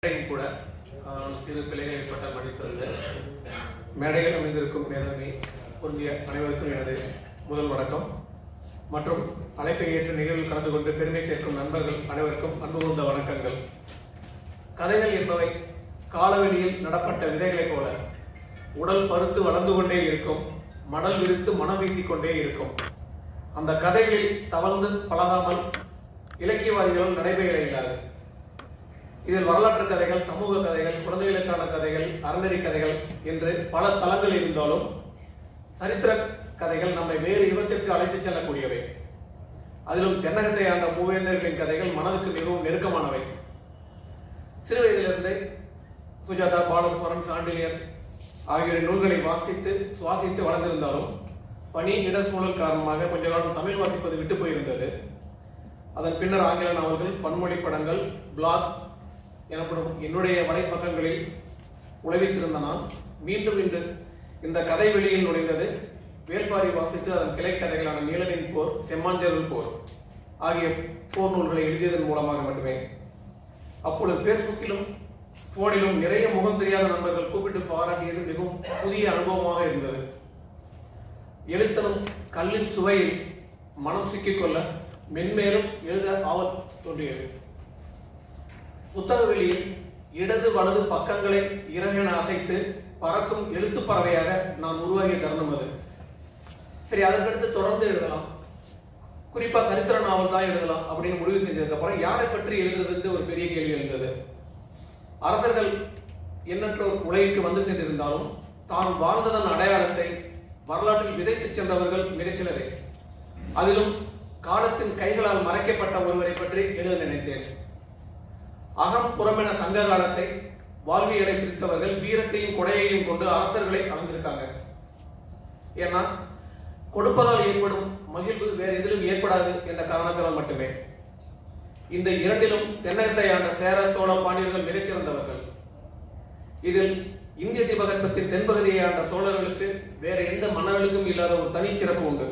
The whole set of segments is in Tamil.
மேடையும் கூட ஆனால் சிறு பிள்ளைகள் ஏற்பட்ட படித்தது மேடையில் அமைந்திருக்கும் மேதமை பொருந்திய அனைவருக்கும் எனது முதல் வணக்கம் மற்றும் அழைப்பை ஏற்று நிகழ்வில் கலந்து கொண்டு பெருமை சேர்க்கும் நண்பர்கள் அனைவருக்கும் அன்பு கூர்ந்த வணக்கங்கள் கதைகள் என்பவை காலவெளியில் நடப்பட்ட விதைகளைப் போல உடல் பருத்து வளர்ந்து கொண்டே இருக்கும் மணல் விரித்து மனம் வீசிக் கொண்டே இருக்கும் அந்த கதைகளில் தவழ்ந்து பழகாமல் இலக்கியவாதிகள் நடைபெற இயலாது இதில் வரலாற்று கதைகள் சமூக கதைகள் குழந்தைகளுக்கான கதைகள் அறநெறி கதைகள் என்று பல தளங்கள் இருந்தாலும் சரித்திர கதைகள் நம்மை வேறு யுகத்திற்கு அழைத்துச் செல்லக்கூடியவை அதிலும் தென்னகத்தை ஆண்ட மூவேந்தர்களின் கதைகள் மனதுக்கு மிகவும் நெருக்கமானவை சிறு வயதிலிருந்து சுஜாதா பாலகுமாரன் சாண்டிலியன் ஆகியோரின் நூல்களை வாசித்து சுவாசித்து வளர்ந்திருந்தாலும் பணி இட சூழல் காரணமாக கொஞ்ச காலம் தமிழ் வாசிப்பது விட்டு போயிருந்தது அதன் பின்னர் ஆங்கில நாவல்கள் பன்மொழி படங்கள் பிளாக் எனப்படும் என்னுடைய வலைப்பக்கங்களில் உழைவித்திருந்த நான் மீண்டும் இன்று இந்த கதை வெளியில் நுழைந்தது வேல்பாரி வாசித்து அதன் கிளை கதைகளான நீலனின் போர் செம்மாஞ்சேரல் போர் ஆகிய போர் நூல்களை எழுதியதன் மூலமாக மட்டுமே அப்பொழுது பேஸ்புக்கிலும் போனிலும் நிறைய முகம் தெரியாத நண்பர்கள் கூப்பிட்டு பாராட்டியது மிகவும் புதிய அனுபவமாக இருந்தது எழுத்தனும் கல்லின் சுவையில் மனம் சிக்கிக்கொள்ள மென்மேலும் எழுத ஆவல் தோன்றியது புத்தக வெளியில் இடது வலது பக்கங்களை இறகென அசைத்து பறக்கும் எழுத்து பறவையாக நாம் உருவாகிய தருணம் அது சரி அதற்கடுத்து தொடர்ந்து எழுதலாம் குறிப்பா சரித்திர நாவல் தான் எழுதலாம் அப்படின்னு முடிவு செஞ்சதுக்கு அப்புறம் யாரை பற்றி எழுதுறதுன்னு ஒரு பெரிய கேள்வி எழுந்தது அரசர்கள் எண்ணற்றோர் உலகிற்கு வந்து சென்றிருந்தாலும் தான் வாழ்ந்ததன் அடையாளத்தை வரலாற்றில் விதைத்து சென்றவர்கள் மிகச்சிலரே அதிலும் காலத்தின் கைகளால் மறைக்கப்பட்ட ஒருவரை பற்றி எழுத நினைத்தேன் அகம் புறமென சங்க காலத்தை வாழ்வியலை பிரித்தவர்கள் வீரத்தையும் கொடையையும் கொண்டு அரசர்களை அளந்திருக்காங்க ஏன்னா கொடுப்பதால் ஏற்படும் மகிழ்வு வேறு எதிலும் ஏற்படாது என்ற காரணத்தால் மட்டுமே இந்த இரண்டிலும் தென்னகத்தை ஆண்ட சேர சோழ பாண்டியர்கள் மிகச்சிறந்தவர்கள் இதில் இந்திய தீபகற்பத்தின் தென்பகுதியை ஆண்ட சோழர்களுக்கு வேற எந்த மன்னர்களுக்கும் இல்லாத ஒரு தனிச்சிறப்பு உண்டு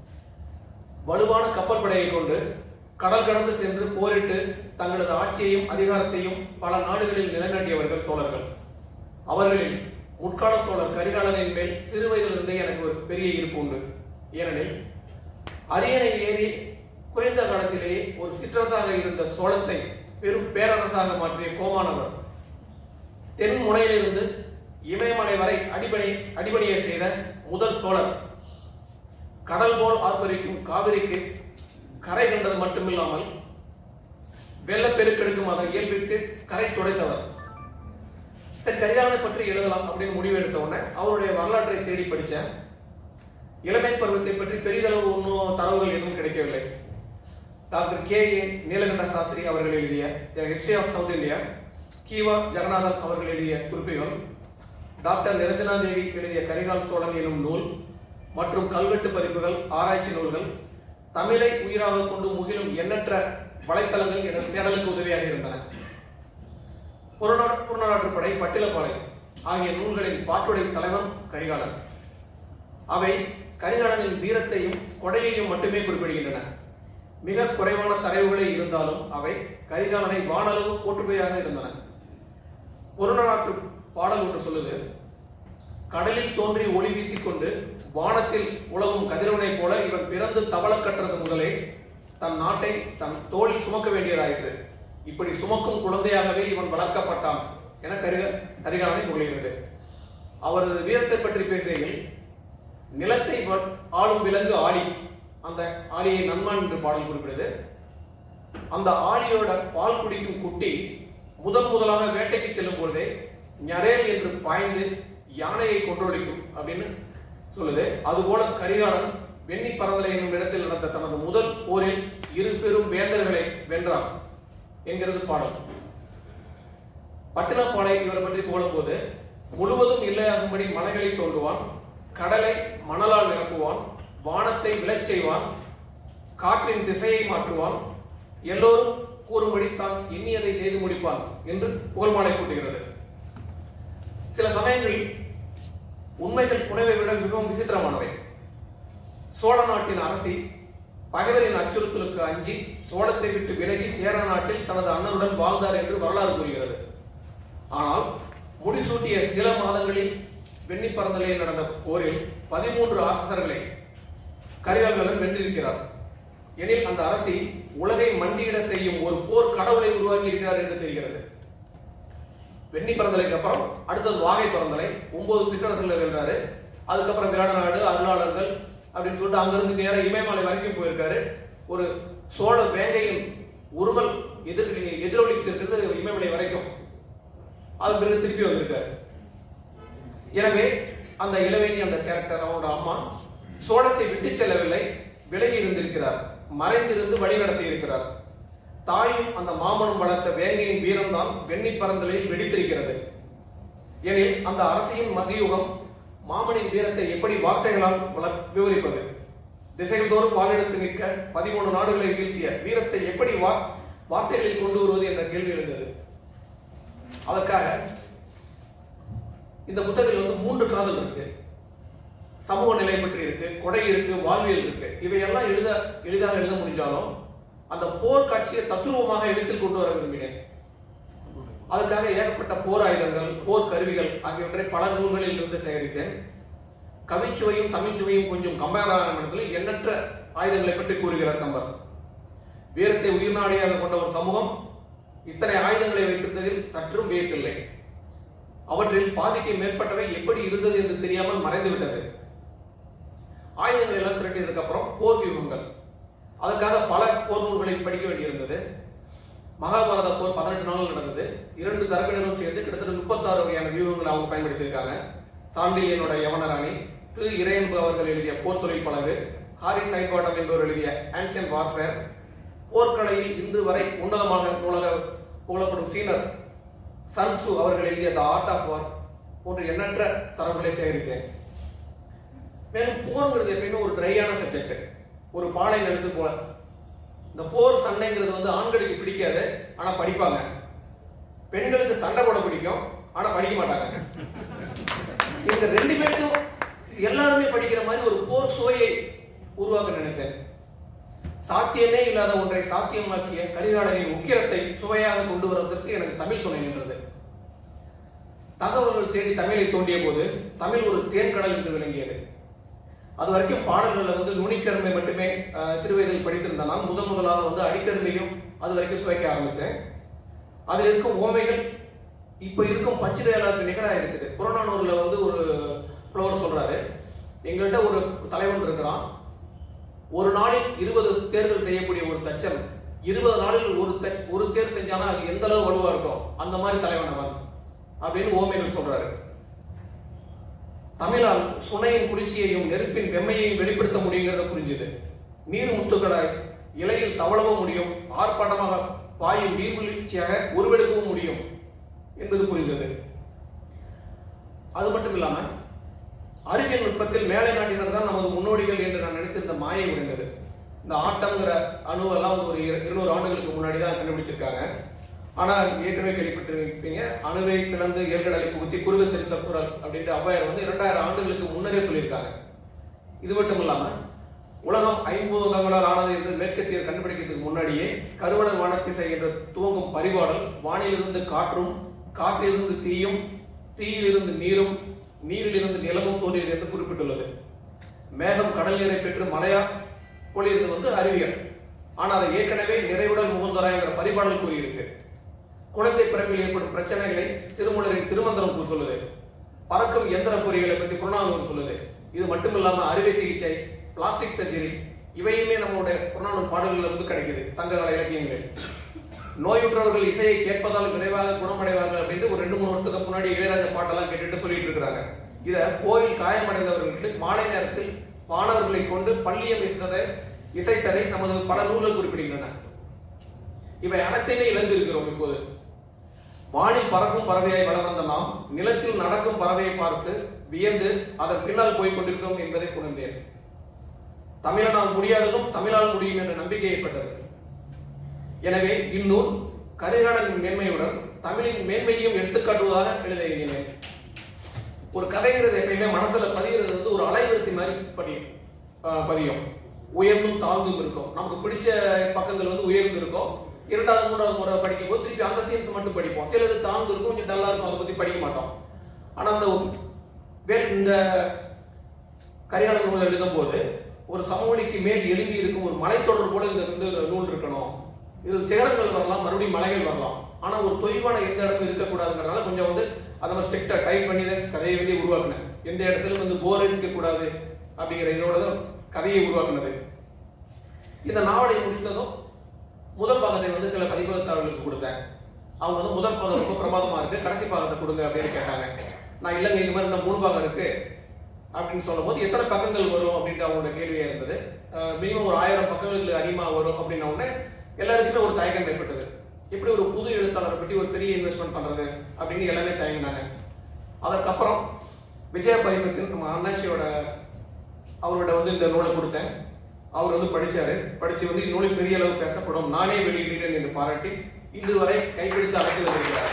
வலுவான கப்பல் படையை கொண்டு கடல் கடந்து சென்று போரிட்டு தங்களது ஆட்சியையும் அதிகாரத்தையும் பல நாடுகளில் நிலைநாட்டியவர்கள் சோழர்கள் அவர்களில் முற்கால சோழர் கரிகாலனின் மேல் சிறு வயதிலிருந்தே எனக்கு ஒரு பெரிய ஈர்ப்பு உண்டு ஏனெனில் அரியணை ஏறி குறைந்த காலத்திலேயே ஒரு சிற்றரசாக இருந்த சோழத்தை பெரும் பேரரசாக மாற்றிய கோமானவர் தென் முனையிலிருந்து இமயமலை வரை அடிபணி அடிபணிய செய்த முதல் சோழர் கடல் போல் ஆர்ப்பரிக்கும் காவிரிக்கு கரை கண்டது மட்டுமில்லாமல் வெள்ளப்பெருக்கெடுக்கும் அதன் இயல்பிற்கு கரை துடைத்தவர் சரி கரிகாலனை பற்றி எழுதலாம் அப்படின்னு முடிவு எடுத்த உடனே அவருடைய வரலாற்றை தேடி படிச்சேன் இளமை பருவத்தை பற்றி பெரிதளவு ஒன்றும் தரவுகள் எதுவும் கிடைக்கவில்லை doctor K A Nilakanta Sastri அவர்கள் எழுதிய ஹிஸ்டரி ஆஃப் சவுத் இந்தியா கீவா ஜெகநாதன் அவர்கள் எழுதிய குறிப்புகள் டாக்டர் நிரஞ்சனா தேவி எழுதிய கரிகால் சோழன் எனும் நூல் மற்றும் கல்வெட்டு பதிப்புகள் ஆராய்ச்சி நூல்கள் தமிழை உயிராக கொண்டு முகிலும் எண்ணற்ற வலைத்தளங்கள் எனது தேடலுக்கு உதவியாக இருந்தன புறநாடு புறநாற்றுப்படை பட்டிலப்பாளை ஆகிய நூல்களின் பாட்டுடை தலைவன் கரிகாலன் அவை கரிகாலனின் வீரத்தையும் கொடையையும் மட்டுமே குறிப்பிடுகின்றன மிக குறைவான தரவுகளே இருந்தாலும் அவை கரிகாலனை வானளவு போற்றுமையாக இருந்தன புறநாற்று பாடல் ஒன்று சொல்லுது கடலில் தோன்றி ஒளி வீசிக்கொண்டு வானத்தில் உலகும் கதிரவனைப் போல இவன் பிறந்து தவள கற்றது முதலே தன் நாட்டை தன் தோளில் சுமக்க வேண்டியதாயிற்று இப்படி சுமக்கும் குழந்தையாகவே இவன் வளர்க்கப்பட்டான் என கரிக கரிகாலனை கூறுகிறது அவரது வீரத்தை பற்றி பேசுகையில் நிலத்தை வ- ஆளும் விலங்கு ஆடி அந்த ஆடியை நன்மான் என்று பாடல் குறிப்பிடுது அந்த ஆடியோட பால் குடிக்கும் குட்டி முதன் முதலாக வேட்டைக்கு செல்லும் பொழுதே ஞரேல் என்று பாய்ந்து யானையை கொன்றொழிக்கும் அப்படின்னு சொல்லுது அதுபோல கரிகாலன் வெண்ணி பரந்தலை என்னும் இடத்தில் நடந்த தனது முதல் போரில் இரு பெரும் வேந்தர்களை வென்றான் என்கிறது பாடல் பட்டினப்பாளை இவரை பற்றி போது முழுவதும் இல்லையாகும்படி மலைகளை தோண்டுவான் கடலை மணலால் நிரப்புவான் வானத்தை விழச் செய்வான் காற்றின் திசையை மாற்றுவான் எல்லோரும் கூறும்படி தான் எண்ணியதை செய்து முடிப்பான் என்று புகழ்மாலை சூட்டுகிறது சில சமயங்களில் உண்மைகள் புனைவை விட மிகவும் விசித்திரமானவை சோழ நாட்டின் அரசி பகைவரின் அச்சுறுத்தலுக்கு அஞ்சி சோழத்தை விட்டு விலகி சேர நாட்டில் தனது அண்ணனுடன் வாழ்ந்தார் என்று வரலாறு கூறுகிறது ஆனால் முடிசூட்டிய சில மாதங்களில் வெண்ணி பறந்தலையில் நடந்த போரில் பதிமூன்று ஆபீசர்களை கரிகாலன் வென்றிருக்கிறார் எனில் அந்த அரசி உலகை மண்டியிட செய்யும் ஒரு போர் கடவுளை உருவாக்கி இருக்கிறார் என்று தெரிகிறது வெண்ணி பறந்தலைக்கு அப்புறம் அடுத்தது வாகை பறந்தலை ஒன்பது சிற்றரசுகளை வென்றாரு அதுக்கப்புறம் விராட நாடு அருளாளர்கள் அப்படின்னு சொல்லிட்டு அங்கிருந்து நேர இமயமலை வரைக்கும் போயிருக்காரு ஒரு சோழ வேங்கையின் உருவல் எதிர் எதிரொலித்திருக்கிறது இமயமலை வரைக்கும் அது பிறகு திருப்பி வந்திருக்காரு எனவே அந்த இளவேணி அந்த கேரக்டர் அவனோட அம்மா சோழத்தை விட்டு செல்லவில்லை விலகி இருந்திருக்கிறார் மறைந்திருந்து வழி நடத்தி இருக்கிறார் தாயும் அந்த மாமனும் வளர்த்த வேங்கையின் வீரம்தான் வெண்ணி பறந்தலில் வெடித்திருக்கிறது எனில் அந்த அரசியின் மதியுகம் மாமனின் வீரத்தை எப்படி வார்த்தைகளால் வள- விவரிப்பது திசைகள் தோறும் வாழெடுத்து நிற்க பதிமூணு நாடுகளை வீழ்த்திய வீரத்தை எப்படி வா- வார்த்தைகளில் கொண்டு வருவது என்ற கேள்வி எழுந்தது அதற்காக இந்த புத்தகத்தில் வந்து மூன்று காதல் இருக்கு சமூக நிலை பற்றி இருக்கு கொடை இருக்கு வாழ்வியல் இருக்கு இவையெல்லாம் எழுத எளிதாக எழுத முடிஞ்சாலும் அந்த போர் காட்சியை தத்துருவமாக எழுத்தில் கொண்டு வர விரும்பினேன் அதுக்காக ஏகப்பட்ட போர் ஆயுதங்கள் போர் கருவிகள் ஆகியவற்றை பல நூல்களில் இருந்து சேகரித்தேன் கவிச்சுவையும் தமிழ்ச்சுவையும் கொஞ்சம் கம்பராமாயணத்தில் எண்ணற்ற ஆயுதங்களை பற்றி கூறுகிறார் கம்பர் வீரத்தை உயிர்நாடியாக கொண்ட ஒரு சமூகம் இத்தனை ஆயுதங்களை வைத்திருந்ததில் சற்றும் வியப்பில்லை அவற்றில் பாதிக்கு மேற்பட்டவை எப்படி இருந்தது என்று தெரியாமல் மறைந்துவிட்டது ஆயுதங்கள் எல்லாம் திரட்டியதுக்கு அப்புறம் போர் வியூகங்கள் அதற்காக பல போர் நூல்களை படிக்க வேண்டியிருந்தது மகாபாரத போர் பதினெட்டு நாள் நடந்தது இரண்டு தரப்பினரும் சேர்ந்து கிட்டத்தட்ட முப்பத்தாறு வகையான வியூகங்களை அவங்க பயன்படுத்தியிருக்காங்க சாண்டிலியனோட யவனராணி திரு இறையன்பு அவர்கள் எழுதிய போர் தொழில் பழகு ஹாரி சைபாட்டம் என்பவர் எழுதிய ஆன்சியன் வார்ஃபேர் போர்க்கலையில் இன்று வரை உன்னதமாக நூலக புகழப்படும் சீனர் சன்சு அவர்கள் எழுதிய த ஆர்ட் ஆஃப் வார் போன்ற எண்ணற்ற தரவுகளை சேகரித்தேன் மேலும் போர்ங்கிறது எப்பயுமே ஒரு ட்ரையான சப்ஜெக்ட் ஒரு பாலை நிலத்து போல இந்த போர் சண்டைங்கிறது வந்து ஆண்களுக்கு பிடிக்காது ஆனா படிப்பாங்க பெண்களுக்கு சண்டை போட பிடிக்கும் ஆனா படிக்க மாட்டாங்க இந்த ரெண்டு பேருக்கும் எல்லாருமே படிக்கிற மாதிரி ஒரு போர் சுவையை உருவாக்க நினைத்தேன் சாத்தியமே இல்லாத ஒன்றை சாத்தியமாக்கிய கரிகாலனின் உக்கிரத்தை சுவையாக கொண்டு வருவதற்கு எனக்கு தமிழ் துணை நின்றது தகவல்கள் தேடி தமிழை தோண்டிய போது தமிழ் ஒரு தேன்கடல் என்று விளங்கியது அது வரைக்கும் பாடல்கள்ல வந்து நுனிக்கருமை மட்டுமே அஹ், சிறுவயதில் படித்திருந்தேன் நான் முதன் முதலாக வந்து அடிக்கருமையும் அது வரைக்கும் சுவைக்க ஆரம்பிச்சேன் அதில் இருக்கும் ஓமைகள் இப்ப இருக்கும் பச்சிலையாளருக்கு நிகராக இருக்குது புறநானூர்ல வந்து ஒரு புலவர் சொல்றாரு எங்கள்கிட்ட ஒரு தலைவன் இருக்கிறான் ஒரு நாளில் இருபது தேர்தல் செய்யக்கூடிய ஒரு தச்சன் இருபது நாளில் ஒரு தச்- ஒரு தேர் செஞ்சானா அது எந்த அளவு வலுவா இருக்கும் அந்த மாதிரி தலைவன் அவன் அப்படின்னு ஓமைகள் சொல்றாரு தமிழால் சுனையின் குளிர்ச்சியையும் நெருப்பின் வெம்மையையும் வெளிப்படுத்த முடியுங்கிறத புரிஞ்சுது நீர் முத்துக்களாய் இலையில் தவளவும் முடியும் ஆர்ப்பாட்டமாக பாயும் நீர்வீழ்ச்சியாக உருவெடுக்கவும் முடியும் என்பது புரிந்தது அது மட்டும் இல்லாம அறிவியல் நுட்பத்தில் மேலை நாட்டினர் தான் நமது முன்னோடிகள் என்று நான் நினைத்திருந்த மாயை உடைந்தது இந்த ஆட்டம்ங்கிற அணுவெல்லாம் வந்து ஒரு இரு- இருநூறு ஆண்டுகளுக்கு முன்னாடி தான் கண்டுபிடிச்சிருக்காங்க ஆனா ஏற்கனவே கேள்விப்பட்டிருப்பீங்க அணுவை பிளந்து ஏற்கடலை புகுத்தி குறுக தெரிந்த குரல் அப்படின்ட்டு ஔவையார் வந்து இரண்டாயிரம் ஆண்டுகளுக்கு முன்னரே சொல்லியிருக்காங்க இது மட்டும் இல்லாம உலகம் ஐம்பூதங்களால் ஆனது என்று மேற்கத்தியர் கண்டுபிடிக்கிறதுக்கு முன்னாடியே கருவடர் வானத்திசை என்று துவங்கும் பரிபாடல் வானிலிருந்து காற்றும் காற்றிலிருந்து தீயும் தீயிலிருந்து நீரும் நீரிலிருந்து நிலமும் தோன்றியது என்று குறிப்பிட்டுள்ளது மேகம் கடல் நீரை பெற்று மழையா பொழியது வந்து அறிவியல் ஆனா அதை ஏற்கனவே நிறைவுடல் முகந்தராய்ங்கிற பரிபாடல் கூறியிருக்கு குழந்தை பிறப்பில் ஏற்படும் பிரச்சனைகளை திருமூலரின் திருமந்திரம் சொல்லுது பறக்கும் எந்திர பொறிகளை பத்தி புறநானூறு சொல்லுது இது மட்டும் இல்லாம அறுவை சிகிச்சை பிளாஸ்டிக் சர்ஜரி இவையுமே நம்மளுடைய புறநானூறு பாடல்கள்ல வந்து கிடைக்குது தங்ககால இலக்கியங்கள் நோயுற்றவர்கள் இசையை கேட்பதால் விரைவாக குணமடைவார்கள் அப்படின்ட்டு ஒரு ரெண்டு மூணு வருஷத்துக்கு முன்னாடி இளையராஜா பாட்டெல்லாம் கேட்டுட்டு சொல்லிட்டு இருக்கிறாங்க இத போரில் காயமடைந்தவர்களுக்கு மாலை நேரத்தில் மாணவர்களை கொண்டு பள்ளியம் இசைத்ததை இசைத்ததை நமது பல நூல்கள் குறிப்பிடுகின்றன இவை அனைத்தையுமே இழந்திருக்கிறோம் இப்போது வானில் பறக்கும் பறவையாய் வளம் வந்த நாம் நிலத்தில் நடக்கும் பறவையை பார்த்து வியந்து அதன் பின்னால் போய் கொண்டிருக்கிறோம் என்பதை புரிந்தேன் தமிழனால் முடியாததும் தமிழால் முடியும் என்ற நம்பிக்கை ஏற்பட்டது எனவே இந்நூல் கரிகாலனின் மேன்மையுடன் தமிழின் மேன்மையையும் எடுத்துக்காட்டுவதாக எழுத எண்ணினேன் ஒரு கதைங்கிறது எப்பயுமே மனசுல பதிகிறது வந்து ஒரு அலைவரிசை மாதிரி பதியும் ஆஹ் பதியும் உயர்ந்தும் தாழ்ந்தும் இருக்கும் நமக்கு பிடிச்ச பக்கங்கள் வந்து உயர்ந்து இருக்கும் இரண்டாவது மூன்றாவது முறை படிக்கும் போது திருப்பி அந்த சீன்ஸ் மட்டும் படிப்போம் சிலது தாழ்ந்து இருக்கும் கொஞ்சம் டல்லா இருக்கும் அதை பத்தி படிக்க மாட்டோம் ஆனா அந்த வே- இந்த கரிகாலன் நூல் எழுதும் போது ஒரு சமவெளிக்கு மேல் எழும்பி இருக்கும் ஒரு மலைத்தொடர் போல இந்த வந்து நூல் இருக்கணும் இதில் சிகரங்கள் வரலாம் மறுபடியும் மலைகள் வரலாம் ஆனா ஒரு தொய்வான எந்த இடமும் இருக்கக்கூடாதுங்கிறனால கொஞ்சம் வந்து அதை மாதிரி ஸ்ட்ரிக்டா டைப் பண்ணி தான் கதையை வந்து உருவாக்குனேன் எந்த இடத்துல வந்து போர் அடிக்க கூடாது அப்படிங்கிற இதோட தான் கதையை உருவாக்குனது இந்த நாவலை முடித்ததும் முதல் பாகத்தை வந்து சில பதிப்பகத்தாளர்களுக்கு கொடுத்தேன் அவங்க வந்து முதல் பாகம் ரொம்ப பிரமாதமா இருக்கு கடைசி பாகத்தை கொடுங்க அப்படின்னு கேட்டாங்க நான் இல்லைங்க இந்த மாதிரி இன்னும் மூணு பாகம் இருக்கு அப்படின்னு சொல்லும்போது எத்தனை பக்கங்கள் வரும் அப்படின்ற அவங்களோட கேள்வியா இருந்தது மினிமம் ஒரு ஆயிரம் பக்கங்களுக்கு அதிகமாக வரும் அப்படின்ன உடனே எல்லாருக்குமே ஒரு தயக்கம் ஏற்பட்டது எப்படி ஒரு புது எழுத்தாளரை பற்றி ஒரு பெரிய இன்வெஸ்ட்மெண்ட் பண்றது அப்படின்னு எல்லாமே தயங்கினாங்க அதற்கப்புறம் விஜய பதிப்பத்தின் நம்ம அண்ணாச்சியோட அவரோட வந்து இந்த நூலை கொடுத்தேன் அவர் வந்து படிச்சாரு படிச்சு வந்து இந்நூலில் பெரிய அளவு பேசப்படும் நானே வெளியிடுகிறேன் என்று பாராட்டி இன்று வரை கைப்பிடித்து அழைத்து வந்திருக்கிறார்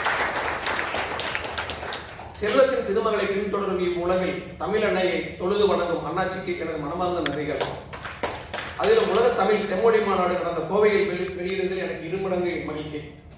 செல்வத்தின் திருமகளை பின்தொடரும் இவ்வுலகில் தமிழ் அன்னையை தொழுது வணங்கும் அண்ணாச்சிக்கு எனது மனமார்ந்த நன்றிகள் அதிலும் உலக தமிழ் செம்மொழி மாநாடு கடந்த கோவையில் வெளி வெளியிடுவதில் எனக்கு இருமடங்கு மகிழ்ச்சி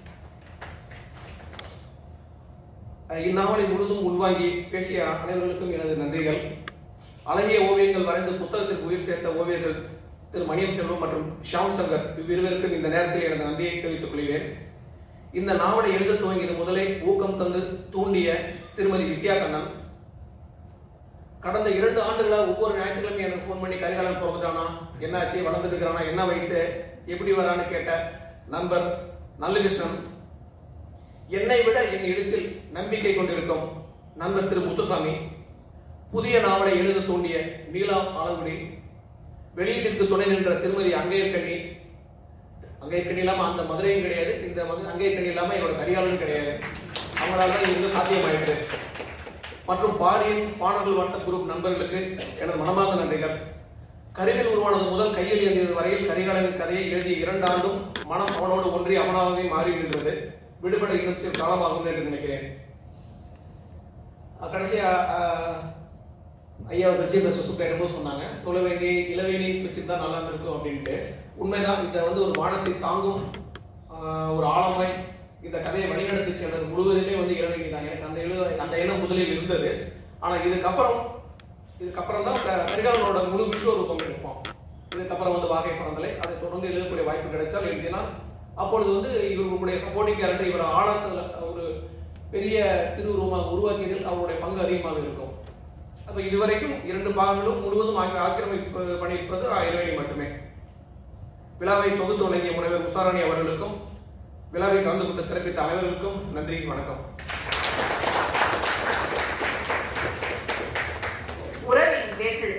அஹ் இந்நாவலை முழுதும் உள்வாங்கி பேசிய அனைவர்களுக்கும் எனது நன்றிகள் அழகிய ஓவியங்கள் வரைந்து புத்தகத்திற்கு உயிர் சேர்த்த ஓவியர்கள் திரு மணியம் செல்வம் மற்றும் ஷாம் சங்கர் இவ்விருவருக்கும் இந்த நேரத்தில் எனது நன்றியை தெரிவித்துக் கொள்கிறேன் இந்த நாவலை எழுத துவங்கியது முதலே ஊக்கம் தந்து தூண்டிய திருமதி வித்யா கண்ணன் கடந்த இரண்டு ஆண்டுகளா ஒவ்வொரு ஞாயிற்றுக்கிழமை எனக்கு ஃபோன் பண்ணி கரிகாலன் பிறந்துட்டானா என்னாச்சு வளர்ந்துட்டு இருக்கிறானா என்ன வயசு எப்படி வரான்னு கேட்ட நண்பர் நல்லகிருஷ்ணன் என்னை விட என் இடத்தில் நம்பிக்கை கொண்டிருக்கும் நண்பர் திரு முத்துசாமி புதிய நாவலை எழுத தூண்டிய நீலா ஆலங்குடி வெளியீட்டிற்கு துணை நின்ற திருமதி அங்கையக்கண்ணி அங்கையக்கண்ணி இல்லாம அந்த மதுரையும் கிடையாது இந்த மது அங்கையக்கண்ணி இல்லாம என்னோட கரிகாலனும் கிடையாது அவங்களால தான் இது வந்து சாத்தியமாயிடுது மற்றும் பாரியின் பாணர்கள் வாட்ஸ்அப் குரூப் நண்பர்களுக்கு எனது மனமார்ந்த நன்றிகள் கருவில் உருவானது முதல் கையில் இயந்தியது வரையில் கரிகாலனின் கதையை எழுதிய இரண்டு ஆண்டும் மனம் அவனோடு ஒன்றி அவனாகவே மாறி நின்றது விடுபட இன்னும் சிறு காலமாகும் என்று நினைக்கிறேன் அஹ் கடைசியா அஹ், ஐயா வச்சு இந்த சுசு கேட்டபோது சொன்னாங்க தொலைவேணி இளவேணி வச்சுருந்தா நல்லா இருந்திருக்கும் அப்படின்ட்டு உண்மைதான் இதை வந்து ஒரு வானத்தை தாங்கும் ஆஹ், ஒரு ஆழமாய் இந்த கதையை வழிநடத்தி சென்றது முழுவதுமே வந்து இளவேணி தான் எனக்கு அந்த எழுத அந்த எண்ணம் முதலில் இருந்தது ஆனா இதுக்கப்புறம் இதுக்கப்புறம் தான் க- கரிகாலனோட முழு விஸ்வரூபம் எடுப்போம் இதுக்கப்புறம் வந்து வாகை பறந்தலை அதை தொடர்ந்து எழுதக்கூடிய வாய்ப்பு கிடைச்சால் எழுதினால் அப்பொழுது வந்து இவர்களுடைய சப்போர்ட்டிங் கேரக்டர் இவர் ஆழத்துல ஒரு பெரிய திருவுருவமாக உருவாக்கியதில் அவருடைய பங்கு அதிகமாக இருக்கும் அப்ப இதுவரைக்கும் இரண்டு பாகங்களும் முழுவதும் ஆக்கி- ஆக்கிரமிப்பு பண்ணியிருப்பது இளவேணி மட்டுமே விழாவை தொகுத்து வழங்கிய முனைவர் உஷாராணி அவர்களுக்கும் விழாவில் கலந்து கொண்டு சிறப்பித்த அனைவருக்கும் நன்றி வணக்கம் உறவின் வேர்கள்